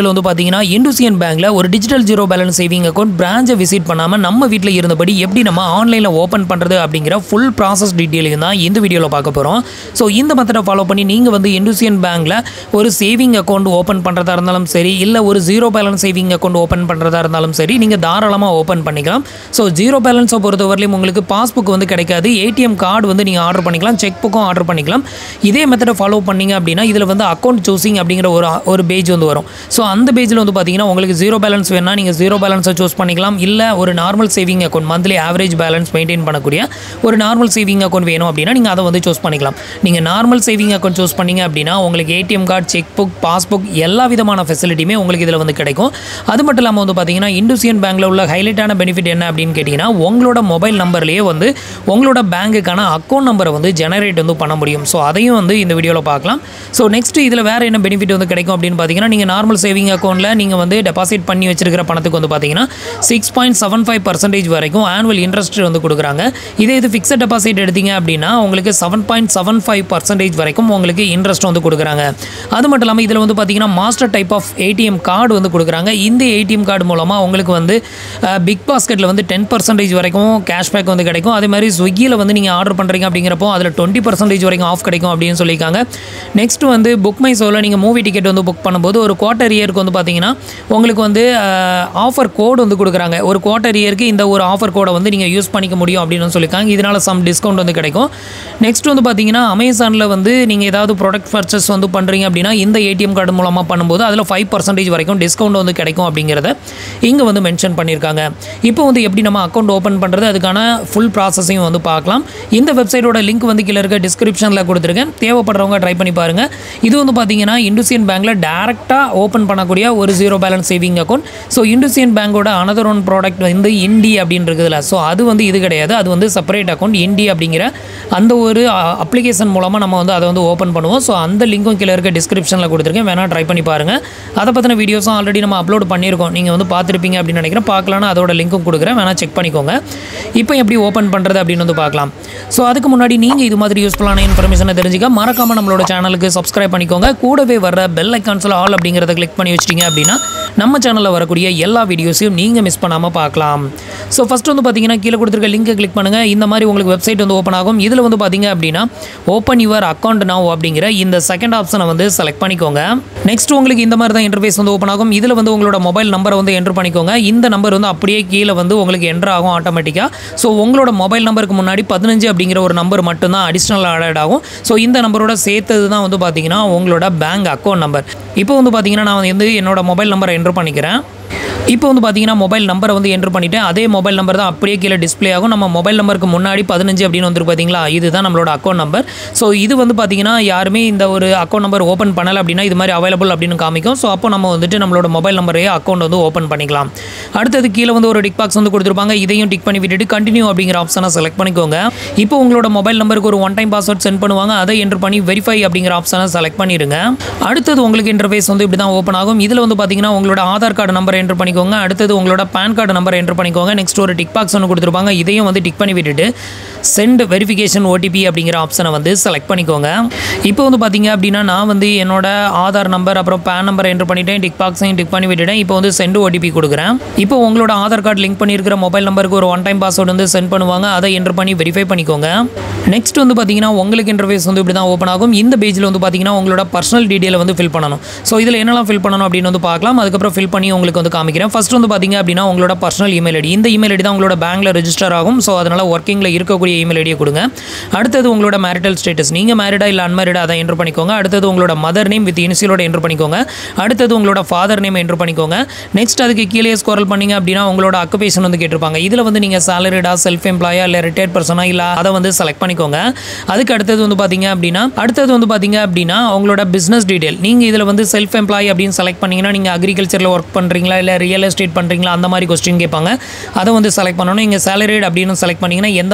வீடியோவில் வந்து பார்த்தீங்கன்னா இண்டூசியன் பேங்க்கில் ஒரு digital zero balance saving account பிரான்ச்சை விசிட் பண்ணாமல் நம்ம வீட்டில் இருந்தபடி எப்படி நம்ம ஆன்லைனில் ஓப்பன் பண்ணுறது அப்படிங்கிற ஃபுல் ப்ராசஸ் டீட்டெயிலிங் தான் இந்த வீடியோவில் பார்க்க போகிறோம் ஸோ இந்த மெத்தடை ஃபாலோ பண்ணி நீங்கள் வந்து இண்டூசியன் பேங்க்கில் ஒரு சேவிங் அக்கௌண்ட் ஓப்பன் பண்ணுறதா இருந்தாலும் சரி இல்லை ஒரு zero balance saving account open பண்ணுறதா இருந்தாலும் சரி நீங்கள் தாராளமாக ஓப்பன் பண்ணிக்கலாம் ஸோ ஜீரோ பேலன்ஸை பொறுத்தவரையிலும் உங்களுக்கு பாஸ்புக் வந்து கிடைக்காது ஏடிஎம் கார்டு வந்து நீங்கள் ஆர்டர் பண்ணிக்கலாம் செக் புக்கும் ஆர்டர் பண்ணிக்கலாம் இதே மெத்தடை ஃபாலோ பண்ணீங்க அப்படின்னா இதில் வந்து அக்கௌண்ட் சூஸிங் அப்படிங்கிற ஒரு ஒரு பேஜ் வந்து வரும் ஸோ அந்த பேஜில் வந்து பார்த்தீங்கன்னா உங்களுக்கு ஜீரோ பேலன்ஸ் வேணா நீங்கள் ஜீரோ பேலன்ஸை சூஸ் பண்ணிக்கலாம் இல்லை ஒரு normal saving account monthly average balance maintain பண்ணக்கூடிய ஒரு நார்மல் சேவிங் அக்கௌண்ட் வேணும் அப்படின்னா நீங்கள் அதை வந்து சூஸ் பண்ணிக்கலாம் நீங்கள் நார்மல் சேவிங் அக்கௌண்ட் சூஸ் பண்ணீங்க அப்படின்னா உங்களுக்கு ATM card cheque book passbook எல்லா விதமான ஃபெசிலிட்டியுமே உங்களுக்கு இதில் வந்து கிடைக்கும் அது மட்டும் இல்லாமல் வந்து பார்த்தீங்கன்னா இண்டூசியன் பேங்க்கில் உள்ள ஹைலைட்டான பெனிஃபிட் என்ன அப்படின்னு கேட்டிங்கன்னா உங்களோட மொபைல் நம்பர்லேயே வந்து உங்களோட பேங்க்குக்கான அக்கௌண்ட் நம்பரை வந்து ஜெனரேட் வந்து பண்ண முடியும் ஸோ அதையும் வந்து இந்த வீடியோவில் பார்க்கலாம் ஸோ நெக்ஸ்ட் இதில் வேறு என்ன பெனிஃபிட் வந்து கிடைக்கும் அப்படின்னு பார்த்தீங்கன்னா நீங்கள் நார்மல் சேவிங் அக்கௌண்ட்டில் நீங்கள் வந்து டெபாசிட் பண்ணி வச்சிருக்கிற பணத்துக்கு வந்து பார்த்தீங்கன்னா six point seven five percentage வரைக்கும் ஆனுவல் இன்ட்ரெஸ்ட் வந்து கொடுக்குறாங்க இதே இது ஃபிக்ஸட் டெபாசிட் எடுத்தீங்க அப்படின்னா உங்களுக்கு seven point seven five percentage வரைக்கும் உங்களுக்கு இன்ட்ரெஸ்ட் வந்து கொடுக்குறாங்க அது மட்டும் இல்லாமல் இதில் வந்து பார்த்தீங்கன்னா master type of ATM card வந்து கொடுக்குறாங்க இந்த ஏடிஎம் கார்டு மூலமாக உங்களுக்கு வந்து பிக் பாஸ்கெட்டில் வந்து டென் பர்சன்டேஜ் வரைக்கும் கேஷ்பேக் வந்து கிடைக்கும் அதே மாதிரி ஸ்விக்கியில் வந்து நீங்கள் ஆர்டர் பண்ணுறீங்க அப்படிங்கிறப்போ அதில் டுவெண்ட்டி பர்சன்டேஜ் வரைக்கும் ஆஃப் கிடைக்கும் அப்படின்னு சொல்லியிருக்காங்க நெக்ஸ்ட் வந்து புக் மை ஷோவில் நீங்கள் மூவி டிக்கெட் வந்து புக் பண்ணும்போது ஒரு குவார்ட்டர் இயருக்கு வந்து பார்த்தீங்கன்னா உங்களுக்கு வந்து ஆஃபர் கோடு வந்து கொடுக்குறாங்க ஒரு குவார்ட்டர் இயருக்கு இந்த ஒரு ஆஃபர் கோடை வந்து நீங்கள் யூஸ் பண்ணிக்க முடியும் அப்படின்னு சொல்லியிருக்காங்க இதனால் சம் டிஸ்கவுண்ட் வந்து கிடைக்கும் நெக்ஸ்ட் வந்து பார்த்தீங்கன்னா அமேசானில் வந்து நீங்கள் ஏதாவது ப்ராடக்ட் பர்ச்சேஸ் வந்து பண்ணுறீங்க அப்படின்னா இந்த ஏடிஎம் கார்டு மூலமாக பண்ணும்போது அதில் ஃபைவ் பர்சன்டேஜ் வரைக்கும் டிஸ்கவுண்ட் வந்து கிடைக்கும் அப்படிங்கிறத இங்கே வந்து மென்ஷன் பண்ணியிருக்காங்க இப்போ வந்து எப்படி நம்ம அக்கௌண்ட் ஓப்பன் பண்ணுறது அதுக்கான ஃபுல் ப்ராசஸையும் வந்து பார்க்கலாம் இந்த வெப்சைட்டோட லிங்க் வந்து கீழே இருக்க டிஸ்கிரிப்ஷனில் கொடுத்துருக்கேன் தேவைப்படுறவங்க ட்ரை பண்ணி பாருங்கள் இது வந்து பார்த்தீங்கன்னா இண்டூசியன் பேங்க்கில் டேரெக்டாக ஓப்பன் பண்ணக்கூடிய ஒரு zero balance saving account so IndusInd பேங்கோட அனதர் ஒன் ப்ராடக்ட் வந்து இண்டி அப்படின்னு இருக்குதுல்ல ஸோ அது வந்து இது கிடையாது அது வந்து செப்பரேட் அக்கௌண்ட் இண்டி அப்படிங்கிற அந்த ஒரு அப்ளிகேஷன் மூலமாக நம்ம வந்து அதை வந்து ஓப்பன் பண்ணுவோம் ஸோ அந்த லிங்க்கும் கீழே இருக்க டிஸ்கிரிப்ஷனில் கொடுத்துருக்கேன் வேணால் ட்ரை பண்ணி பாருங்கள் அதை பற்றின வீடியோஸும் ஆல்ரெடி நம்ம அப்லோட் பண்ணியிருக்கோம் நீங்கள் வந்து பார்த்துருப்பீங்க அப்படின்னு நினைக்கிறேன் பார்க்கலான்னு அதோட லிங்க்கும் கொடுக்குறேன் வேணால் செக் பண்ணிக்கோங்க இப்போ எப்படி ஓப்பன் பண்ணுறது அப்படின்னு வந்து பார்க்கலாம் ஸோ அதுக்கு முன்னாடி நீங்கள் இது மாதிரி யூஸ்ஃபுல்லான இன்ஃபர்மேஷனை தெரிஞ்சுக்க மறக்காமல் நம்மளோட சேனலுக்கு சப்ஸ்கிரைப் பண்ணிக்கோங்க கூடவே வர பெல் ஐக்கான்ஸில் ஆல் அப்படிங்கிறத கிளிக் பண்ணி வச்சிட்டிங்க அப்படின்னா நம்ம சேனலில் வரக்கூடிய எல்லா வீடியோஸையும் நீங்கள் மிஸ் பண்ணாமல் பார்க்கலாம் ஸோ ஃபஸ்ட் வந்து பார்த்தீங்கன்னா கீழே கொடுத்துருக்க லிங்கை கிளிக் பண்ணுங்கள் இந்த மாதிரி உங்களுக்கு வெப்சைட் வந்து ஓப்பன் ஆகும் இதில் வந்து பார்த்தீங்க அப்படின்னா ஓப்பன் யுவர் அக்கௌண்ட் நவ் அப்படிங்கிற இந்த செகண்ட் ஆப்ஷனை வந்து செலக்ட் பண்ணிக்கோங்க நெக்ஸ்ட் உங்களுக்கு இந்த மாதிரி தான் இன்டர்ஃபேஸ் வந்து ஓப்பன் ஆகும் இதில் வந்து உங்களோட மொபைல் நம்பரை வந்து என்ட்ரு பண்ணிக்கோங்க இந்த நம்பர் வந்து அப்படியே கீழே வந்து உங்களுக்கு என்ட்ரு ஆகும் ஆட்டோமேட்டிக்காக ஸோ உங்களோட மொபைல் நம்பருக்கு முன்னாடி பதினஞ்சு அப்படிங்கிற ஒரு நம்பர் மட்டும்தான் அடிஷ்னல் ஆட் ஆகும் ஸோ இந்த நம்பரோட சேர்த்தது தான் வந்து பார்த்தீங்கன்னா உங்களோட பேங்க் அக்கௌண்ட் நம்பர் இப்போ வந்து பார்த்தீங்கன்னா நான் வந்து என்னோட மொபைல் நம்பரை என்ட்ரு பண்ணிக்கிறேன் இப்போ வந்து பார்த்தீங்கன்னா மொபைல் நம்பரை வந்து என்ட்ரு பண்ணிவிட்டேன் அதே மொபைல் நம்பர் தான் அப்படியே கீழே டிஸ்ப்ளே ஆகும் நம்ம மொபைல் நம்பருக்கு முன்னாடி பதினஞ்சு அப்படின்னு வந்துருக்கு பார்த்தீங்களா இதுதான் நம்மளோட அக்கௌண்ட் நம்பர் ஸோ இது வந்து பார்த்தீங்கன்னா யாருமே இந்த ஒரு அக்கௌண்ட் நம்பர் ஓப்பன் பண்ணலை அப்படின்னா இது மாதிரி அவைலபிள் அப்படின்னு காமிக்கும் ஸோ அப்போ நம்ம வந்துட்டு நம்மளோட மொபைல் நம்பரையே அக்கௌண்ட் வந்து ஓப்பன் பண்ணிக்கலாம் அடுத்தது கீழே வந்து ஒரு டிக் பாக்ஸ் வந்து கொடுத்துருப்பாங்க இதையும் டிக் பண்ணி விட்டுட்டு கண்டினியூ அப்படிங்கிற ஆப்ஷனை செலக்ட் பண்ணிக்கோங்க இப்போ உங்களோட மொபைல் நம்பருக்கு ஒரு ஒன் டைம் பாஸ்வேர்ட் சென்ட் பண்ணுவாங்க அதை என்ட்ரு பண்ணி வெரிஃபை அப்படிங்கிற ஆப்ஷனை செலக்ட் பண்ணிடுங்க அடுத்தது உங்களுக்கு இன்டர்ஃபேஸ் வந்து இப்படி தான் ஓப்பன் ஆகும் இதில் வந்து பார்த்தீங்கன்னா உங்களோட ஆதார் கார்டு நம்பர் என்ட்ரு பண்ணிக்கோங்க அடுத்தது உங்களோட பேன் கார்டு நம்பர் என்ட்ரு பண்ணிக்கோங்க நெக்ஸ்ட் ஒரு டிக் பாக்ஸ் ஒன்று கொடுத்துருப்பாங்க இதையும் வந்து டிக் பண்ணி விட்டுட்டு சென்ட் வெரிஃபிகேஷன் ஓடிபி அப்படிங்கிற ஆப்ஷனை வந்து செலக்ட் பண்ணிக்கோங்க இப்போ வந்து பார்த்தீங்க அப்படின்னா நான் வந்து என்னோட ஆதார் நம்பர் அப்புறம் பேன் நம்பர் என்ட்ரு பண்ணிட்டேன் டிக் பாக்ஸையும் டிக் பண்ணி விட்டுட்டேன் இப்போ வந்து சென்ட் ஓடிபி கொடுக்குறேன் இப்போ உங்களோட ஆதார் கார்டு லிங்க் பண்ணியிருக்கிற மொபைல் நம்பருக்கு ஒரு ஒன் டைம் பாஸ்வேர்டு வந்து சென்ட் பண்ணுவாங்க அதை என்ட்ரு பண்ணி வெரிஃபை பண்ணிக்கோங்க நெக்ஸ்ட் வந்து பார்த்தீங்கன்னா உங்களுக்கு இன்டர்ஃபேஸ் வந்து இப்படி தான் ஓப்பன் ஆகும் இந்த பேஜில் வந்து பார்த்தீங்கன்னா உங்களோட பர்சனல் டீட்டெயிலை வந்து ஃபில் பண்ணணும் ஸோ இதில் என்னெல்லாம் ஃபில் பண்ணணும் அப்படின்னு வந்து பார்க்கலாம் அதுக்கப்புறம் ஃபில் பண்ணி உங்களுக்கு வந்து காமிக்கிறேன் ஃபர்ஸ்ட் வந்து பார்த்தீங்க அப்படின்னா உங்களோட பர்சனல் இமெயில் ஐடி இந்த இமெயில் ஐடி தான் உங்களோட பேங்க்கில் ரெஜிஸ்டர் ஆகும் ஸோ அதனால் ஒர்க்கிங்கில் இருக்கக்கூடிய இமெயில் ஐடியை கொடுங்க அடுத்தது உங்களோட மேரிட்டல் ஸ்டேட்டஸ் நீங்கள் மேரிடா இல்லை அன்மேரிடா அதை என்ட்ரு பண்ணிக்கோங்க அடுத்தது உங்களோட மதர் நேம் வித் இனிஷியலோட என்ட்ரு பண்ணிக்கோங்க அடுத்தது உங்களோட ஃபாதர் நேம் என்ட்ரு பண்ணிக்கோங்க நெக்ஸ்ட் அதுக்கு கீழே ஸ்கோரல் பண்ணீங்க அப்படின்னா உங்களோட அக்குபேஷன் வந்து கேட்டிருப்பாங்க இதில் வந்து நீங்கள் சேலரிடா செல்ஃப் எம்ப்ளாயா இல்லை ரிட்டையர்ட் பர்சனா இல்லை அதை வந்து செலக்ட் பண்ணிக்கோங்க அதுக்கு அடுத்தது வந்து பார்த்தீங்க அப்படின்னா அடுத்தது வந்து பார்த்தீங்க அப்படின்னா உங்களோட பிஸ்னஸ் டீடைல் நீங்கள் இதில் வந்து செல்ஃப் எம்ப்ளாய் அப்படின்னு செலக்ட் பண்ணீங்கன்னா நீங்கள் அக்ரிகல்ச்சரில் ஒர்க் பண்ணுறீங்களா இல்லை ரியல் எஸ்டேட் பண்ணுறீங்களா அந்த மாதிரி கொஸ்டின் கேட்பாங்க அதை வந்து செலக்ட் பண்ணணும் இங்கே சேலரிட் அப்படின்னு செலக்ட் பண்ணிங்கன்னா எந்த மாதிரியான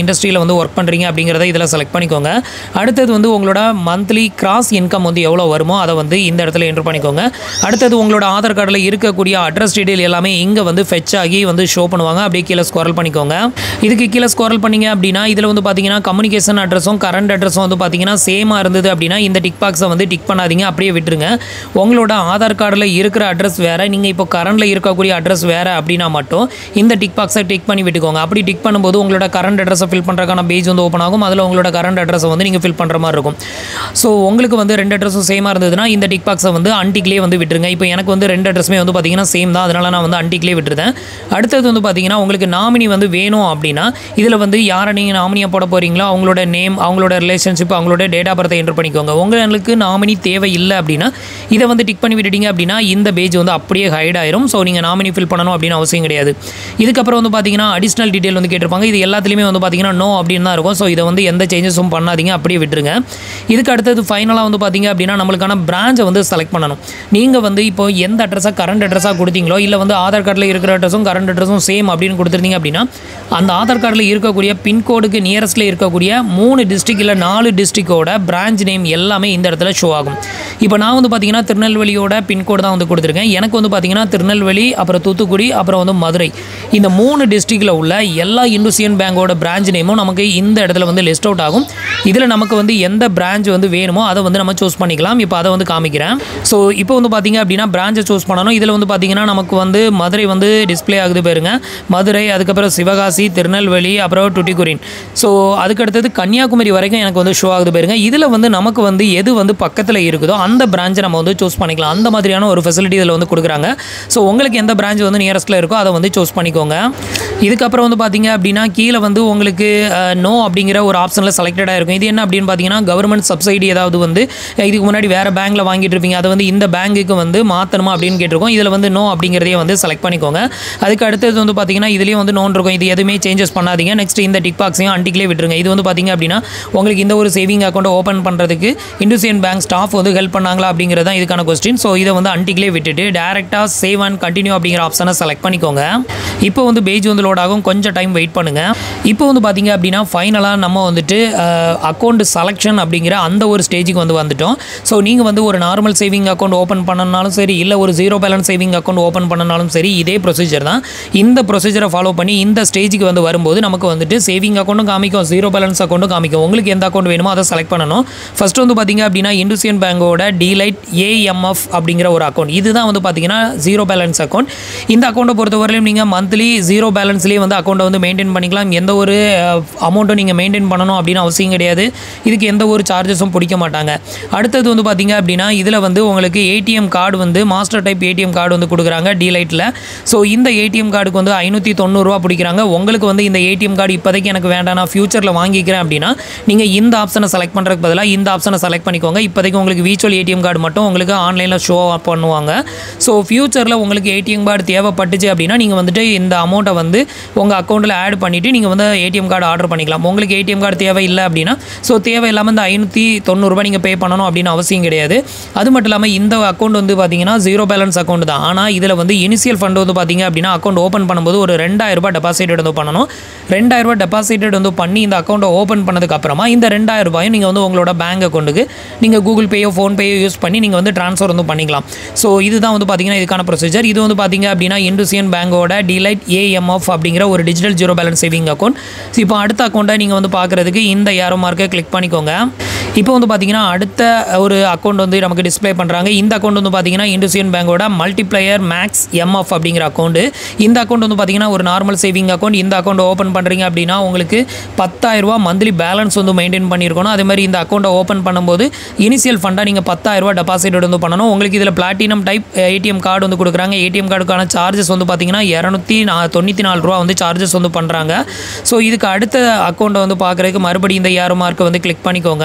இண்டஸ்ட்ரியில் வந்து ஒர்க் பண்ணுறீங்க அப்படிங்கிறத இதில் செலக்ட் பண்ணிக்கோங்க அடுத்தது வந்து உங்களோட மந்த்லி கிராஸ் இன்கம் வந்து எவ்வளோ வருமோ அதை வந்து இந்த இடத்துல என்ட்ரு பண்ணிக்கோங்க அடுத்தது உங்களோட ஆதார் கார்டில் இருக்கக்கூடிய அட்ரஸ் டீடைல் எல்லாமே இங்கே வந்து ஃபெச் ஆகி வந்து ஷோ பண்ணுவாங்க அப்படியே கீழே ஸ்குரல் பண்ணிக்கோங்க இதுக்கு கீழே ஸ்குரல் பண்ணீங்க அப்படின்னா இதில் வந்து பார்த்தீங்கன்னா கம்யூனிகேஷன் அட்ரஸும் கரண்ட் அட்ரஸும் வந்து பார்த்தீங்கன்னா சேமாக இருந்தது அப்படின்னா இந்த டிக் பாக்ஸை வந்து டிக் பண்ணாதீங்க அப்படியே விட்டுருங்க உங்களோட ஆதார் கார்டில் இருக்கிற அட்ரஸ் வேறு நீங்கள் இப்போ கரண்டில் இருக்கக்கூடிய அட்ரஸ் வேறு அப்படின்னா மட்டும் இந்த டிக் பாக்ஸை டிக் பண்ணி விட்டுக்கோங்க அப்படி டிக் பண்ணும்போது உங்களோட கரண்ட் அட்ரஸை ஃபில் பண்ணுறதுக்கான பேஜ் வந்து ஓப்பன் ஆகும் அதில் உங்களோட கரண்ட் அட்ரஸை வந்து நீங்கள் ஃபில் பண்ணுற மாதிரி இருக்கும் ஸோ உங்களுக்கு வந்து ரெண்டு அட்ரஸும் சேமாக இருந்ததுன்னா இந்த டிக் பாக்ஸை வந்து அன்டிக்லேயே வந்து விட்டுருங்க இப்போ எனக்கு வந்து ரெண்டு அட்ரஸுமே வந்து பார்த்தீங்கன்னா சேம் தான் அதனால் நான் வந்து அன்டிக்லேயே விட்டுருந்தேன் அடுத்தது வந்து பார்த்தீங்கன்னா உங்களுக்கு நாமினி வந்து வேணும் அப்படின்னா இதில் வந்து யாரை நீங்கள் நாமினியாக போட போகிறீங்களோ அவங்களோட நேம் அவங்களோட ரிலேஷன்ஷிப் அவங்களோட டேட் ஆஃப் பர்த்தை என்ட்ரு பண்ணிக்கோங்க உங்களுக்கு நாமினி தேவை இல்லை அப்படின்னா இதை வந்து டிக் பண்ணி விட்டுட்டீங்க அப்படின்னா இந்த பேஜ் வந்து அப்படியே ஹைட் ஆயிரும் ஸோ நீங்கள் நாமினி ஃபில் பண்ணணும் அப்படின்னு அவசியம் கிடையாது இதுக்கப்புறம் வந்து பார்த்தீங்கன்னா அடிஷ்னல் டீட்டெயில் வந்து கேட்டிருப்பாங்க இது எல்லாத்துலேயுமே வந்து பார்த்தீங்கன்னா நோ அப்படின்னு தான் இருக்கும் ஸோ இதை வந்து எந்த சேஞ்சஸும் பண்ணாதீங்க அப்படியே விட்டுருங்க இதுக்கு அடுத்தது ஃபைனலாக வந்து பார்த்தீங்க அப்படின்னா நம்மளுக்கான பிரான்ச்சை வந்து செலக்ட் பண்ணணும் நீங்கள் வந்து இப்போ எந்த அட்ரஸாக கரண்ட் அட்ரஸாக கொடுத்தீங்களோ இல்லை வந்து ஆதார் கார்டில் இருக்கிற அட்ரஸும் கரண்ட் அட்ரஸும் சேம் அப்படின்னு கொடுத்துருந்தீங்க அப்படின்னா அந்த ஆதார் கார்டில் இருக்கக்கூடிய பின்கோடுக்கு நியரஸ்ட்டில் இருக்கக்கூடிய மூணு டிஸ்ட்ரிக் இல்லை நாலு டிஸ்ட்ரிக்டோட பிரான்ச் நேம் எல்லாமே இந்த இடத்துல ஷோ ஆகும் இப்போ நான் வந்து பார்த்தீங்கன்னா திருநெல்வேலியோட பின்கோடு தான் வந்து கொடுத்துருக்கேன் எனக்கு வந்து பார்த்தீங்கன்னா திருநெல்வேலி அப்புறம் தூத்துக்குடி அப்புறம் வந்து மதுரை இந்த மூணு டிஸ்ட்ரிக்டில் உள்ள எல்லா இண்டஸ்ட்ரியன் பேங்கோட பிரான்ச் நேமும் நமக்கு இந்த இடத்துல வந்து லிஸ்ட் அவுட் ஆகும் இதில் நமக்கு வந்து எந்த பிரான்ச் வந்து வேணுமோ அதை வந்து நம்ம சூஸ் பண்ணிக்கலாம் இப்போ அதை வந்து காமிக்கிறேன் ஸோ இப்போ வந்து பார்த்தீங்க அப்படின்னா பிரான்ச்சை சூஸ் பண்ணணும் இதில் வந்து பார்த்தீங்கன்னா நமக்கு வந்து மதுரை வந்து டிஸ்ப்ளே ஆகுது பாருங்க மதுரை அதுக்கப்புறம் சிவகாசி திருநெல்வேலி அப்புறம் டுட்டிக்குரின் ஸோ அதுக்கடுத்தது கன்னியாகுமரி வரைக்கும் எனக்கு வந்து ஷோ ஆகுது பாருங்க இதில் வந்து நமக்கு வந்து எது வந்து பக்கத்தில் இருக்குதோ அந்த பிரான்ச்சை நம்ம வந்து சூஸ் பண்ணிக்கலாம் அந்த மாதிரியான ஒரு ஃபெசிலிட்டி இதில் வந்து கொடுக்குறாங்க ஸோ உங்களுக்கு எந்த பிரான்ச் வந்து நியரஸ்ட்டில் இருக்கோ அதை வந்து சூஸ் பண்ணிக்கோங்க இதுக்கப்புறம் வந்து பார்த்தீங்க அப்படின்னா கீழே வந்து உங்களுக்கு நோ அப்படிங்கிற ஒரு ஆப்ஷனில் செலக்டடாக இருக்கும் இது என்ன அப்படின்னு பார்த்தீங்கன்னா கவர்மெண்ட் சப்சிடி ஏதாவது வந்து அஹ், இதுக்கு முன்னாடி வேறு பேங்க்கில் வாங்கிட்டு இருப்பீங்க அதை வந்து இந்த பேங்குக்கு வந்து மாற்றணுமா அப்படின்னு கேட்டிருக்கோம் இதில் வந்து நோ அப்படிங்கிறதையே வந்து செலக்ட் பண்ணிக்கோங்க அதுக்கு அடுத்தது வந்து பார்த்தீங்கன்னா இதுலேயும் வந்து நோன் இருக்கும் இது எதுவுமே சேஞ்சஸ் பண்ணாதீங்க நெக்ஸ்ட் இந்த டிக் பாக்ஸையும் அன்டிக்லேயே விட்டுருங்க இது வந்து பார்த்தீங்க அப்படின்னா உங்களுக்கு இந்த ஒரு சேவிங் அக்கௌண்ட் ஓப்பன் பண்ணுறதுக்கு இண்டஸ்இயன் பேங்க் ஸ்டாஃப் வந்து ஹெல்ப் பண்ணாங்களா அப்படிங்கிறது தான் இதுக்கான கொஸ்டின் ஸோ இதை வந்து அன்டிக்லேயே விட்டுட்டு டேரெக்டாக சேவ் அண்ட் கண்டினியூ அப்படிங்கிற ஆப்ஷனை செலக்ட் பண்ணிக்கோங்க இப்போ வந்து பேஜ் வந்து லோட் ஆகும் கொஞ்சம் டைம் வெயிட் பண்ணுங்கள் இப்போ வந்து பார்த்தீங்க அப்படின்னா ஃபைனலாக நம்ம வந்துட்டு அக்கௌண்ட் செலெக்ஷன் அப்படிங்கிற அந்த ஒரு ஸ்டேஜுக்கு வந்து வந்துட்டோம் ஸோ நீங்கள் வந்து ஒரு நார்மல் சேவிங் அக்கௌண்ட் ஓப்பன் பண்ணனாலும் சரி இல்லை ஒரு zero balance saving account open பண்ணனாலும் சரி இதே ப்ரொசீஜர் தான் இந்த ப்ரொசீஜரை ஃபாலோ பண்ணி இந்த ஸ்டேஜுக்கு வந்து வரும்போது நமக்கு வந்துட்டு சேவிங் அக்கௌண்ட்டும் காமிக்கும் ஜீரோ பேலன்ஸ் அக்கௌண்ட்டும் காமிக்கும் உங்களுக்கு எந்த அக்கௌண்ட் வேணுமோ அதை செலக்ட் பண்ணணும் ஃபர்ஸ்ட் வந்து பார்த்தீங்க அப்படின்னா இண்டஸ்இயன் பேங்கோட டிலைட் ஏஎம்எஃப் அப்படிங்கிற ஒரு அக்கௌண்ட் இதுதான் வந்து பார்த்தீங்கன்னா ஜீரோ பேலன்ஸ் அக்கௌண்ட் இந்த அக்கௌண்ட்டை பொறுத்தவரையிலும் நீங்கள் மந்த்லி ஜீரோ பேலன்ஸ்லேயே வந்து அக்கௌண்ட்டை வந்து மெயின்டைன் பண்ணிக்கலாம் எந்த ஒரு அமௌண்ட்டும் நீங்கள் மெயின்டைன் பண்ணணும் அப்படின்னு அவசியம் கிடையாது இதுக்கு எந்த ஒரு சார்ஜஸும் பிடிக்க மாட்டாங்க அடுத்தது வந்து பார்த்தீங்க அப்படின்னா இதில் வந்து உங்களுக்கு ஏடிஎம் கார்டு வந்து மாஸ்டர் டைப் ஏடிஎம் கார்டு வந்து கொடுக்குறாங்க டிலைட்டில் ஸோ இந்த ஏடிஎம் கார்டுக்கு வந்து ஐநூற்றி தொண்ணூறுரூவா பிடிக்கிறாங்க உங்களுக்கு வந்து இந்த ஏடிஎம் கார்டு இப்போதைக்கு எனக்கு வேண்டாம் நான் ஃபியூச்சரில் வாங்கிக்கிறேன் அப்படின்னா நீங்கள் இந்த ஆப்ஷனை செலக்ட் பண்ணுறதுக்கு பதிலாக இந்த ஆப்ஷனை செலக்ட் பண்ணிக்கோங்க இப்போதைக்கு உங்களுக்கு வீச்சுவல் ஏடிஎம் கார்டு மட்டும் உங்களுக்கு ஆன்லைனில் ஷோ பண்ணுவாங்க ஸோ ஃபியூச்சரில் உங்களுக்கு ஏடிஎம் கார்டு தேவைப்பட்டுச்சு அப்படின்னா நீங்கள் வந்துட்டு இந்த அமௌண்ட்டை வந்து உங்கள் அக்கௌண்ட்டில் ஆட் பண்ணிவிட்டு நீங்கள் வந்து ஏடிஎம் கார்டு ஆர்டர் பண்ணிக்கலாம் உங்களுக்கு ஏடிஎம் கார்டு தேவை இல்லை அப்படின்னா ஸோ தேவையில்லாமல் இந்த ஐநூற்றி தொண்ணூறுரூபா நீங்கள் பே பண்ணணும் அப்படின்னு அவசியம் கிடையாது அது மட்டும் இல்லாமல் இந்த அக்கௌண்ட் வந்து பார்த்தீங்கன்னா ஜீரோ பேலன்ஸ் அக்கௌண்ட் தான் ஆனால் இதில் வந்து இனிஷியல் ஃபண்ட் வந்து பார்த்தீங்க அப்படின்னா அக்கௌண்ட் ஓப்பன் பண்ணும்போது ஒரு ரெண்டாயிரம் ரூபாய் டெபாசிட் வந்து பண்ணணும் ரெண்டாயிரம் ரூபாய் டெபாசிட்டட் வந்து பண்ணி இந்த அக்கௌண்ட்டை ஓப்பன் பண்ணதுக்கு அப்புறமா இந்த ரெண்டாயிரம் ரூபாயும் நீங்கள் வந்து உங்களோட பேங்க் அக்கௌண்ட்டுக்கு நீங்கள் கூகுள் பேயோ ஃபோன்பேயோ யூஸ் பண்ணி நீங்கள் வந்து ட்ரான்ஸ்ஃபர் வந்து பண்ணிக்கலாம் ஸோ இதுதான் வந்து பார்த்தீங்கன்னா இதுக்கான ப்ரொசீஜர் இது வந்து பார்த்தீங்க அப்படின்னா இண்டஸ்இயன் பேங்கோட டிலைட் ஏஎம்எஃப் அப்படிங்கிற ஒரு digital zero balance saving account இப்போ அடுத்த அக்கௌண்ட்டை நீங்கள் வந்து பார்க்குறதுக்கு இந்த ஏரோ மார்க்கை கிளிக் பண்ணிக்கோங்க இப்போ வந்து பார்த்தீங்கன்னா அடுத்த ஒரு அக்கௌண்ட் வந்து நமக்கு டிஸ்ப்ளே பண்ணுறாங்க இந்த அக்கௌண்ட் வந்து பார்த்தீங்கன்னா இண்டஸ்இயன் பேங்கோட மல்டிப்ளையர் மேக்ஸ் எம்எஃப் அப்படிங்கிற அக்கௌண்ட் இந்த அக்கௌண்ட் வந்து பார்த்தீங்கன்னா ஒரு நார்மல் சேவிங் அக்கௌண்ட் இந்த அக்கௌண்ட் ஓப்பன் பண்ணுறீங்க அப்படின்னா உங்களுக்கு பத்தாயிரரூபா மந்த்லி பேலன்ஸ் வந்து மெயின்டைன் பண்ணியிருக்கணும் அதே மாதிரி இந்த அக்கௌண்ட்டை ஓப்பன் பண்ணும்போது இனிஷியல் ஃபண்டாக நீங்கள் பத்தாயிரரூபா டெபாசிட் வந்து பண்ணணும் உங்களுக்கு இதில் பிளாட்டினம் டைப் ஏடிஎம் கார்டு வந்து கொடுக்குறாங்க ஏடிஎம் கார்டுக்கான சார்ஜஸ் வந்து பார்த்தீங்கன்னா இரநூத்தி நா தொண்ணூற்றி நாலு ரூபா வந்து சார்ஜஸ் வந்து பண்ணுறாங்க ஸோ இதுக்கு அடுத்த அக்கௌண்ட்டை வந்து பார்க்குறதுக்கு மறுபடியும் இந்த ஏரோ மார்க்கை வந்து கிளிக் பண்ணிக்கோங்க அடுத்த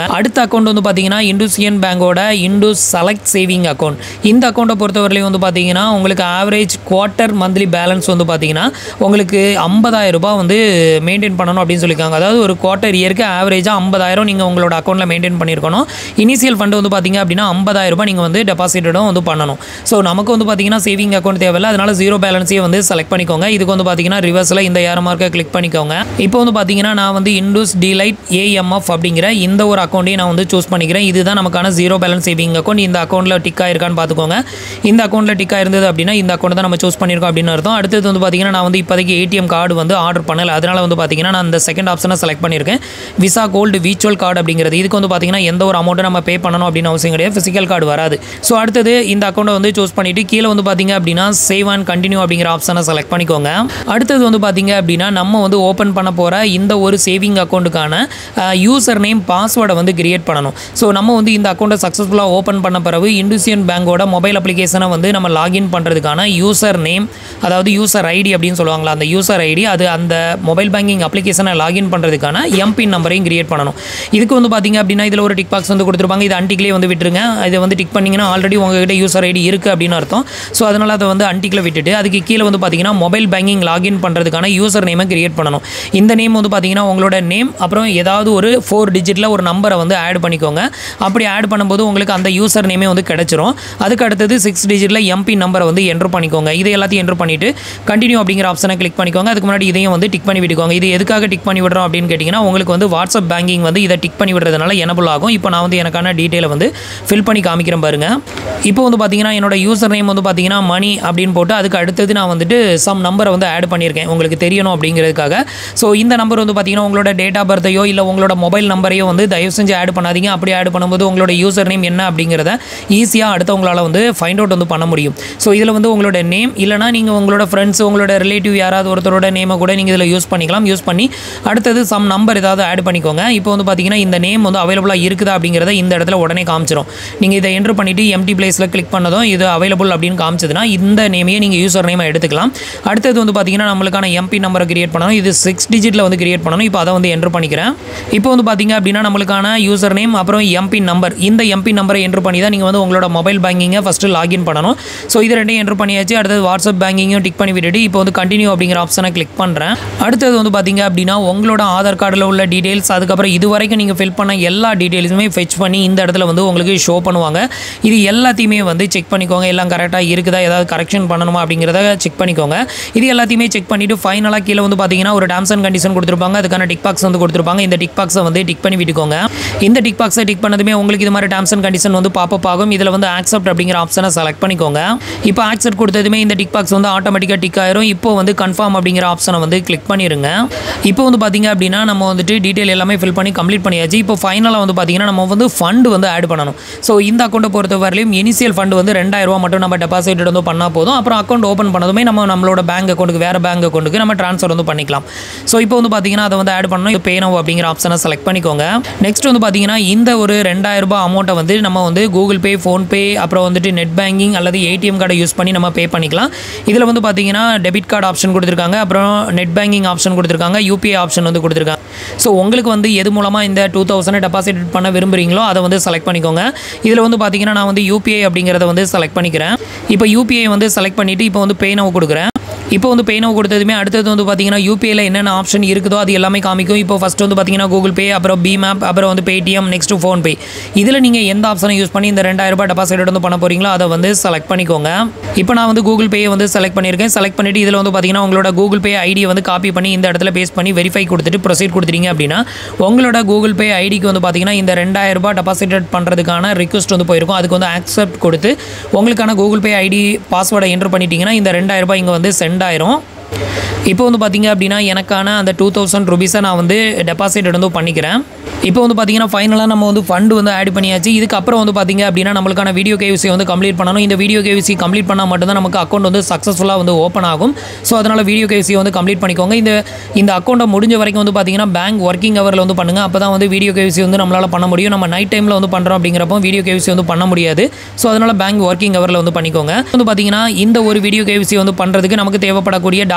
அக்கௌண்ட் வந்து பார்த்தீங்கன்னா இண்டூசியன் பேங்கோட இண்டூஸ் செலக்ட் சேவிங் அக்கௌண்ட் இந்த அக்கௌண்ட்டை பொறுத்தவரையிலும் வந்து பார்த்தீங்கன்னா உங்களுக்கு ஆவரேஜ் குவார்ட்டர் மந்த்லி பேலன்ஸ் வந்து பார்த்தீங்கன்னா உங்களுக்கு ஐம்பதாயிரம் ரூபாய் வந்து மெயின்டைன் பண்ணணும் அப்படின்னு சொல்லியிருக்காங்க அதாவது ஒரு குவார்ட்டர் இயருக்கு ஆவரேஜாக ஐம்பதாயிரம் நீங்கள் உங்களோட அக்கௌண்ட்டில் மெயின்டைன் பண்ணியிருக்கணும் இனிஷியல் ஃபண்டு வந்து பார்த்தீங்க அப்படின்னா ஐம்பதாயிரம் ரூபாய் நீங்கள் வந்து டெபாசிட்டடும் வந்து பண்ணணும் ஸோ நமக்கு வந்து பார்த்தீங்கன்னா சேவிங் அக்கௌண்ட் தேவையில்ல அதனால ஜீரோ பேலன்ஸையே வந்து செலக்ட் பண்ணிக்கோங்க இதுக்கு வந்து பார்த்தீங்கன்னா ரிவர்ஸில் இந்த ஏற மார்க்கை கிளிக் பண்ணிக்கோங்க இப்போ வந்து பார்த்தீங்கன்னா நான் வந்து இண்டூஸ் டிலைட் ஏஎம்எஃப் அப்படிங்கிற இந்த ஒரு அக்கௌண்ட்டையும் நான் வந்து சூஸ் பண்ணிக்கிறேன் இதுதான் நமக்கான ஜீரோ பேலன்ஸ் சேவிங் அக்கௌண்ட் இந்த அக்கௌண்ட்டில் டிக் ஆயிருக்கான்னு பார்த்துக்கோங்க இந்த அக்கௌண்ட்டில் டிக் ஆயிருந்தது அப்படின்னா இந்த அக்கௌண்ட் தான் நம்ம சூஸ் பண்ணியிருக்கோம் அப்படின்னு அர்த்தம் அடுத்தது வந்து பார்த்தீங்கன்னா நான் வந்து இப்போதைக்கு ஏடிஎம் கார்டு வந்து ஆர்டர் பண்ணல அதனால வந்து பார்த்தீங்கன்னா நான் அந்த செகண்ட் ஆப்ஷனை செலக்ட் பண்ணியிருக்கேன் விசா கோல்டு விர்ச்சுவல் கார்டு அப்படிங்கிறது இதுக்கு வந்து பார்த்தீங்கன்னா எந்த ஒரு அமௌண்ட்டும் நம்ம பே பண்ணணும் அப்படின்னு அவசியம் கிடையாது ஃபிசிக்கல் கார்டு வராது ஸோ அடுத்தது இந்த அக்கௌண்ட்டை வந்து சூஸ் பண்ணிட்டு கீழே வந்து பார்த்தீங்க அப்படின்னா சேவ் அண்ட் கண்டினியூ அப்படிங்கிற ஆப்ஷனை செலக்ட் பண்ணிக்கோங்க அடுத்தது வந்து பார்த்தீங்க அப்படின்னா நம்ம வந்து ஓப்பன் பண்ண போகிற இந்த ஒரு சேவிங் அக்கௌண்ட்டுக்கான யூசர் நேம் பாஸ்வேர்டை வந்து கிரியேட் பண்ணணும் ஸோ நம்ம வந்து இந்த அக்கௌண்ட்டை சக்ஸஸ்ஃபுல்லாக ஓப்பன் பண்ண பிறகு இண்டூசியன் பேங்கோட மொபைல் அப்ளிகேஷனை வந்து நம்ம லாகின் பண்ணுறதுக்கான யூசர் நேம் அதாவது யூசர் ஐடி அப்படின்னு சொல்லுவாங்களா அந்த யூசர் ஐடி அது அந்த மொபைல் பேங்கிங் அப்ளிகேஷனை லாகின் பண்ணுறதுக்கான எம்பின் நம்பரையும் கிரியேட் பண்ணணும் இதுக்கு வந்து பார்த்தீங்க அப்படின்னா இதில் ஒரு டிக் பாக்ஸ் வந்து கொடுத்துருப்பாங்க இது அன்டிக்லேயே வந்து விட்டுருங்க இதை வந்து டிக் பண்ணிங்கன்னா ஆல்ரெடி உங்ககிட்ட யூசர் ஐடி இருக்குது அப்படின்னு அர்த்தம் ஸோ அதனால் அதை வந்து அன்டிக்கில் விட்டுட்டு அதுக்கு கீழே வந்து பார்த்தீங்கன்னா மொபைல் பேங்கிங் லாகின் பண்ணுறதுக்கான யூசர் நேமை கிரியேட் பண்ணணும் இந்த நேம் வந்து பார்த்தீங்கன்னா உங்களோட நேம் அப்புறம் ஏதாவது ஒரு ஃபோர் டிஜிட்டில் ஒரு நம்பரை வந்து ஆட் பண்ணிக்கோங்க அப்படி ஆட் பண்ணும்போது உங்களுக்கு அந்த யூசர் நேமே வந்து கிடச்சிரும் அதுக்கு அடுத்தது சிக்ஸ் டிஜிட்டில் எம்பி நம்பரை வந்து என்ட்ரு பண்ணிக்கோங்க இது எல்லாத்தையும் என்ட்ரு பண்ணிவிட்டு கண்டினியூ அப்படிங்கிற ஆப்ஷனை கிளிக் பண்ணிக்கோங்க அதுக்கு முன்னாடி இதையும் வந்து டிக் பண்ணி விட்டுக்கோங்க இது எதுக்காக டிக் பண்ணி விடுறோம் அப்படின்னு கேட்டிங்கன்னா உங்களுக்கு வந்து வாட்ஸ்அப் பேங்கிங் வந்து இதை டிக் பண்ணி விடுறதுனால எனபிள் ஆகும் இப்போ நான் வந்து எனக்கான டீட்டெயிலை வந்து ஃபில் பண்ணி காமிக்கிறேன் பாருங்க இப்போ வந்து பார்த்தீங்கன்னா என்னோட யூசர் நேம் வந்து பார்த்தீங்கன்னா மணி அப்படின்னு போட்டு அதுக்கு அடுத்தது நான் வந்துட்டு சம் நம்பரை வந்து ஆட் பண்ணியிருக்கேன் உங்களுக்கு தெரியணும் அப்படிங்கிறதுக்காக ஸோ இந்த நம்பர் வந்து பார்த்தீங்கன்னா உங்களோட டேட் ஆஃப் பர்த்தையோ இல்லை உங்களோட மொபைல் நம்பரையோ வந்து தயவு செஞ்சு ஆட் பண்ணாதீங்க அப்படி ஆட் பண்ணும்போது உங்களோட யூசர் நேம் என்ன அப்படிங்கிறத ஈஸியாக அடுத்தவங்களால் வந்து ஃபைண்ட் அவுட் வந்து பண்ண முடியும் ஸோ இதில் வந்து உங்களோட நேம் இல்லைனா நீங்கள் உங்களோட ஃப்ரெண்ட்ஸ் உங்களோட ரிலேட்டிவ் யாராவது ஒருத்தரோட நேமை கூட நீங்கள் இதில் யூஸ் பண்ணிக்கலாம் யூஸ் பண்ணி அடுத்தது சம் நம்பர் ஏதாவது ஆட் பண்ணிக்கோங்க இப்போ வந்து பார்த்தீங்கன்னா இந்த நேம் வந்து அவைலபிளாக இருக்குதா அப்படிங்கிறத இந்த இடத்துல உடனே காமிச்சிரும் நீங்கள் இதை என்ட்ரு பண்ணிவிட்டு எம்டி பிளேஸில் கிளிக் பண்ணதும் இது அவைலபிள் அப்படின்னு காமிச்சதுன்னா இந்த நேமையே நீங்கள் யூசர் நேமை எடுத்துக்கலாம் அடுத்தது வந்து பார்த்தீங்கன்னா நம்மளுக்கான எம்பி நம்பரை கிரியேட் பண்ணணும் இது சிக்ஸ் டிஜிட்டில் வந்து கிரியேட் பண்ணணும் இப்போ அதை வந்து என்ட்ரு பண்ணிக்கிறேன் இப்போ வந்து பார்த்தீங்க அப்படின்னா நம்மளுக்கான யூசர் நேம் அப்புறம் எம்பி நம்பர் இந்த எம்பி நம்பரை என்ட்ரு பண்ணி தான் நீங்கள் வந்து உங்களோட மொபைல் பேங்கிங்கை ஃபஸ்ட்டு லாகின் பண்ணணும் ஸோ இது ரெண்டையும் என்ட்ரு பண்ணியாச்சு அடுத்தது வாட்ஸ்அப் பேங்கிங்கும் டிக் பண்ணி விட்டுட்டு இப்போ வந்து கண்டினியூ அப்படிங்கிற ஆப்ஷனை கிளிக் பண்ணுறேன் அடுத்தது வந்து பார்த்தீங்க அப்படின்னா உங்களோட ஆதார் கார்டில் உள்ள டீடைல்ஸ் அதுக்கப்புறம் இது வரைக்கும் நீங்கள் ஃபில் பண்ண எல்லா டீடைல்ஸுமே ஃபெச் பண்ணி இந்த இடத்துல வந்து உங்களுக்கு ஷோ பண்ணுவாங்க இது எல்லாத்தையுமே வந்து செக் பண்ணிக்கோங்க எல்லாம் கரெக்டாக இருக்குதா ஏதாவது கரெக்ஷன் பண்ணணுமா அப்படிங்கிறத செக் பண்ணிக்கோங்க இது எல்லாத்தையுமே செக் பண்ணிவிட்டு ஃபைனலாக கீழே வந்து பார்த்தீங்கன்னா ஒரு டேர்ம்ஸ் அண்ட் கண்டிஷன் கொடுத்துருப்பாங்க அதுக்கான டிக் பாக்ஸ் வந்து கொடுத்துருப்பாங்க இந்த டிக் பாக்ஸை வந்து டிக் பண்ணி விட்டுக்கோங்க இந்த டிக் பாக்ஸை டிக் பண்ணதுமே உங்களுக்கு இது மாதிரி டேர்ம்ஸ் அண்ட் கண்டிஷன் வந்து பாப்பப் ஆகும் இதில் வந்து ஆக்செப்ட் அப்படிங்கிற ஆப்ஷனை செலக்ட் பண்ணிக்கோங்க இப்போ ஆக்செப்ட் கொடுத்ததுமே இந்த டிக் பாக்ஸ் வந்து ஆட்டோமேட்டிக்காக டிக் ஆயிரும் இப்போ வந்து கன்ஃபார்ம் அப்படிங்கிற ஆப்ஷனை வந்து கிளிக் பண்ணிடுங்க இப்போ வந்து பார்த்தீங்க அப்படின்னா நம்ம வந்துட்டு டீட்டெயில் எல்லாமே ஃபில் பண்ணி கம்ப்ளீட் பண்ணியாச்சு இப்போ ஃபைனலாக வந்து பார்த்தீங்கன்னா நம்ம வந்து ஃபண்டு வந்து ஆட் பண்ணணும் ஸோ இந்த அக்கௌண்ட்டை பொறுத்த வரையிலும் இனிஷியல் ஃபண்டு வந்து ரெண்டாயிரம் ரூபா மட்டும் நம்ம டெபாசிட் வந்து பண்ணால் போதும் அப்புறம் அக்கௌண்ட் ஓப்பன் பண்ணதுமே நம்ம நம்மளோட பேங்க் அக்கௌண்ட்டுக்கு வேறு பேங்க் அக்கௌண்ட்டுக்கு நம்ம ட்ரான்ஸ்ஃபர் வந்து பண்ணிக்கலாம் ஸோ இப்போ வந்து பார்த்தீங்கன்னா அதை வந்து ஆட் பண்ணணும் இப்போ பேனோ அப்படிங்கிற ஆப்ஷனை செலக்ட் பண்ணிக்கோங்க நெக்ஸ்ட் வந்து பார்த்தீங்கன்னா இந்த ஒரு ரெண்டாயிரம் ரூபாய் அமௌண்ட்டை வந்து நம்ம வந்து கூகுள் பே ஃபோன்பே அப்புறம் வந்துட்டு நெட் பேங்கிங் அல்லது ஏடிஎம் கார்டை யூஸ் பண்ணி நம்ம பே பண்ணிக்கலாம் இதில் வந்து பார்த்தீங்கன்னா டெபிட் கார்டு ஆப்ஷன் கொடுத்துருக்காங்க அப்புறம் நெட் பேங்கிங் ஆப்ஷன் கொடுத்துருக்காங்க யூபிஐ ஆப்ஷன் வந்து கொடுத்துருக்காங்க ஸோ உங்களுக்கு வந்து எது மூலமாக இந்த டூ தௌசண்ட் டெபாசிட் பண்ண விரும்புகிறீங்களோ அதை வந்து செலக்ட் பண்ணிக்கோங்க இதில் வந்து பார்த்தீங்கன்னா நான் வந்து யூபிஐ அப்படிங்கிறத வந்து செலக்ட் பண்ணிக்கிறேன் இப்போ யூபிஐ வந்து செலக்ட் பண்ணிவிட்டு இப்போ வந்து பே நவ் கொடுக்குறேன் இப்போ வந்து பே நவ் கொடுத்ததுமே அடுத்தது வந்து பார்த்தீங்கன்னா யூபிஐல என்னென்ன ஆப்ஷன் இருக்குதோ அது எல்லாமே காமிக்கும் இப்போ ஃபஸ்ட் வந்து பார்த்தீங்கன்னா கூகுள் பே அப்புறம் பிமேப் அப்புறம் வந்து பேடிஎம் நெக்ஸ்ட் ஃபோன்பே இதில் நீங்கள் எந்த ஆப்ஷனை யூஸ் பண்ணி இந்த ரெண்டாயிரம் ரூபாய் டெபாசிட் வந்து பண்ண போகிறீங்களோ அதை வந்து செலக்ட் பண்ணிக்கோங்க இப்போ நான் வந்து கூகுள் பேயை வந்து செலக்ட் பண்ணியிருக்கேன் செலக்ட் பண்ணிட்டு இதில் வந்து பார்த்தீங்கன்னா உங்களோட கூகுள் பே ஐடியை வந்து காப்பி பண்ணி இந்த இடத்துல பேஸ்ட் பண்ணி வெரிஃபை கொடுத்துட்டு ப்ரொசீட் கொடுத்துட்டீங்க அப்படின்னா உங்களோட கூகுள் பே ஐடிக்கு வந்து பார்த்தீங்கன்னா இந்த ரெண்டாயிரம் ரூபாய் டெபாசிட் பண்ணுறதுக்கான ரிக்வஸ்ட் வந்து போயிருக்கும் அதுக்கு வந்து ஆக்செப்ட் கொடுத்து உங்களுக்கான கூகுள் பே ஐடி பாஸ்வேர்டை என்ட்ரு பண்ணிட்டீங்கன்னா இந்த ரெண்டாயிரம் ரூபாய் இங்கே வந்து சென்ட் ஆயிரும் இப்போ வந்து பார்த்தீங்க அப்படின்னா எனக்கான அந்த டூ தௌசண்ட் ருபீஸை நான் வந்து டெபாசிட் வந்து பண்ணிக்கிறேன் இப்போ வந்து பார்த்தீங்கன்னா ஃபைனலாக நம்ம வந்து ஃபண்டு வந்து ஆட் பண்ணியாச்சு இதுக்கப்புறம் வந்து பார்த்தீங்க அப்படின்னா நம்மளுக்கான வீடியோ கேவிசி வந்து கம்ப்ளீட் பண்ணணும் இந்த வீடியோ கேவிசி கம்ப்ளீட் பண்ணால் மட்டும்தான் நமக்கு அக்கௌண்ட் வந்து சக்ஸஸ்ஃபுல்லாக வந்து ஓப்பன் ஆகும் ஸோ அதனால் வீடியோ கேவிசி வந்து கம்ப்ளீட் பண்ணிக்கோங்க இந்த இந்த அக்கௌண்ட்டை முடிஞ்ச வரைக்கும் வந்து பார்த்தீங்கன்னா பேங்க் ஒர்க்கிங் ஹவரில் வந்து பண்ணுங்கள் அப்போ தான் வந்து வீடியோ கேவிசி வந்து நம்மளால் பண்ண முடியும் நம்ம நைட் டைமில் வந்து பண்ணுறோம் அப்படிங்கிறப்போ வீடியோ கேவிசி வந்து பண்ண முடியாது ஸோ அதனால் பேங்க் ஒர்க்கிங் ஹவரில் வந்து பண்ணிக்கோங்க வந்து பார்த்தீங்கன்னா இந்த ஒரு வீடியோ கேவிசி வந்து பண்ணுறதுக்கு நமக்கு தேவைப்படக்கூடிய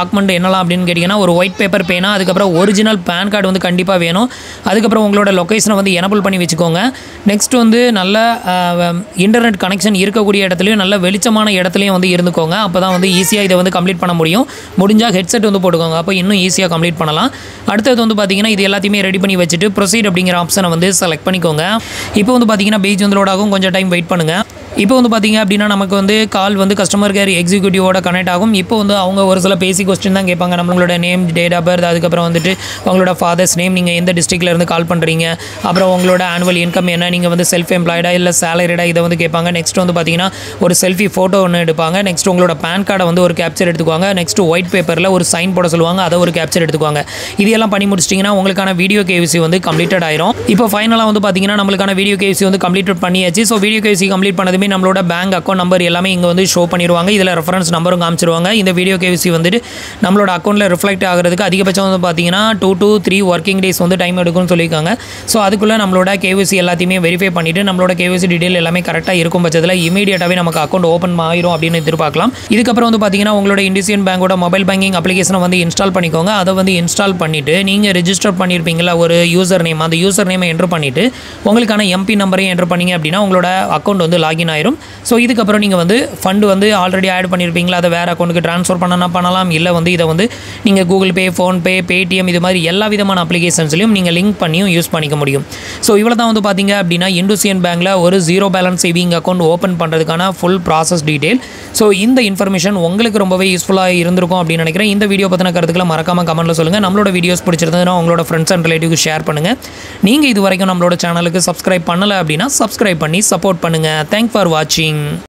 டாக்குமெண்ட் என்னலாம் அப்படின்னு கேட்டிங்கன்னா ஒரு ஒயிட் பேப்பர் பேனா அதுக்கப்புறம் ஒரிஜினல் பேன் கார்டு வந்து கண்டிப்பாக வேணும் அதுக்கப்புறம் உங்களோட லொக்கேஷனை வந்து எனபிள் பண்ணி வச்சுக்கோங்க நெக்ஸ்ட் வந்து நல்ல இன்டர்நெட் கனெக்ஷன் இருக்கக்கூடிய இடத்துலையும் நல்ல வெளிச்சமான இடத்துலையும் வந்து இருந்துக்கோங்க அப்போ தான் வந்து ஈஸியாக இதை வந்து கம்ப்ளீட் பண்ண முடியும் முடிஞ்சால் ஹெட்செட் வந்து போட்டுக்கோங்க அப்போ இன்னும் ஈஸியாக கம்ப்ளீட் பண்ணலாம் அடுத்தது வந்து பார்த்தீங்கன்னா இது எல்லாத்தையுமே ரெடி பண்ணி வச்சுட்டு ப்ரொசீட் அப்படிங்கிற ஆப்ஷனை வந்து செலக்ட் பண்ணிக்கோங்க இப்போ வந்து பார்த்தீங்கன்னா பேஜ் வந்து load ஆகும் கொஞ்சம் டைம் வெயிட் பண்ணுங்கள் இப்போ வந்து பார்த்தீங்க அப்படின்னா நமக்கு வந்து கால் வந்து கஸ்டமர் கேர் எக்ஸிக்யூட்டிவோட கனெக்ட் ஆகும் இப்போ வந்து அவங்க ஒரு சில பேசி கொஸ்டின் தான் கேட்பாங்க நம்மளோட நேம் டேட் ஆஃப் பர்த் அதுக்கப்புறம் வந்துட்டு உங்களோட ஃபாதர்ஸ் நேம் நீங்கள் எந்த டிஸ்ட்ரிக்ட்ல இருந்து கால் பண்ணுறீங்க அப்புறம் உங்களோட ஆனுவல் இன்கம் என்ன நீங்கள் வந்து செல்ஃப் எம்ப்ளாய்டா இல்லை சேலரிடா இதை வந்து கேட்பாங்க நெக்ஸ்ட் வந்து பார்த்தீங்கன்னா ஒரு செல்ஃபி ஃபோட்டோ ஒன்று எடுப்பாங்க நெக்ஸ்ட் உங்களோட பேன் கார்டை வந்து ஒரு கேப்சர் எடுத்துக்குவாங்க நெக்ஸ்ட் ஒயிட் பேப்பரில் ஒரு சைன் போட சொல்லுவாங்க அதை ஒரு கேப்சர் எடுத்துக்குவாங்க இது எல்லாம் பண்ணி முடிச்சிட்டிங்கன்னா உங்களுக்கான வீடியோ கேவிசி வந்து கம்ப்ளீட்டட் ஆயிரும் இப்போ ஃபைனலாக வந்து பார்த்தீங்கன்னா நம்மளுக்கான வீடியோ கேவிசி வந்து கம்ப்ளீட் பண்ணியாச்சு ஸோ வீடியோ கேவிசி கம்ப்ளீட் பண்ணதுமே நம்மளோட பேங்க் அக்கௌண்ட் நம்பர் எல்லாமே இங்கே வந்து ஷோ பண்ணிடுவாங்க இதில் ரெஃபரன்ஸ் நம்பரும் காமிச்சிருவாங்க இந்த வீடியோ கேவிசி வந்துட்டு நம்மளோட அக்கௌண்ட்டில் ரிஃப்ளெக்ட் ஆகிறதுக்கு அதிகபட்சம் வந்து பார்த்தீங்கன்னா two to three working days வந்து டைம் எடுக்கும்னு சொல்லியிருக்காங்க ஸோ அதுக்குள்ளே நம்மளோட கேவிசி எல்லாத்தையுமே வெரிஃபை பண்ணிவிட்டு நம்மளோட கேவிசி டீடைல் எல்லாமே கரெக்டாக இருக்கும் பட்சத்தில் இமீடியட்டாகவே நமக்கு அக்கௌண்ட் ஓப்பன் ஆயிரும் அப்படின்னு எதிர்பார்க்கலாம் இதுக்கப்புறம் வந்து பார்த்தீங்கன்னா உங்களோட இண்டிசியன் பேங்கோட மொபைல் பேங்கிங் அப்ளிகேஷனை வந்து இன்ஸ்டால் பண்ணிக்கோங்க அதை வந்து இன்ஸ்டால் பண்ணிவிட்டு நீங்கள் ரெஜிஸ்டர் பண்ணியிருப்பீங்களா ஒரு யூசர் நேம் அந்த யூசர் நேமை என்ட்ரு பண்ணிவிட்டு உங்களுக்கான எம்பி நம்பரையும் என்ட்ரு பண்ணீங்க அப்படின்னா உங்களோட அக்கௌண்ட் வந்து லாகின் ஆயிரும் ஸோ இதுக்கப்புறம் நீங்கள் வந்து ஃபண்டு வந்து ஆல்ரெடி ஆட் பண்ணியிருப்பீங்களா அதை வேறு அக்கௌண்ட்டுக்கு ட்ரான்ஸ்ஃபர் பண்ணனா பண்ணலாம் இல்லை வந்து இதை வந்து நீங்கள் கூகுள் பே ஃபோன்பே பேடிஎம் இது மாதிரி எல்லா விதமான அப்ளிகேஷன்ஸ்லையும் நீங்கள் லிங்க் பண்ணியும் யூஸ் பண்ணிக்க முடியும் ஸோ இவ்வளோ தான் வந்து பார்த்தீங்க அப்படின்னா இண்டோசியன் பேங்க்கில் ஒரு zero balance saving account open பண்ணுறதுக்கான ஃபுல் ப்ராசஸ் டீட்டெயில் ஸோ இந்த இன்ஃபர்மேஷன் உங்களுக்கு ரொம்பவே யூஸ்ஃபுல்லாக இருந்திருக்கும் அப்படின்னு நினைக்கிறேன் இந்த வீடியோ பற்றின கருத்துக்களை மறக்காமல் கமெண்ட்டில் சொல்லுங்கள் நம்மளோட வீடியோஸ் பிடிச்சிருந்ததுன்னா உங்களோட ஃப்ரெண்ட்ஸ் அண்ட் ரிலேட்டிவ்க்கு ஷேர் பண்ணுங்கள் நீங்கள் இது வரைக்கும் நம்மளோட சேனலுக்கு சப்ஸ்கிரைப் பண்ணலை அப்படின்னா சப்ஸ்கிரைப் பண்ணி சப்போர்ட் பண்ணுங்கள் தேங்க் ஃபார் வாட்சிங்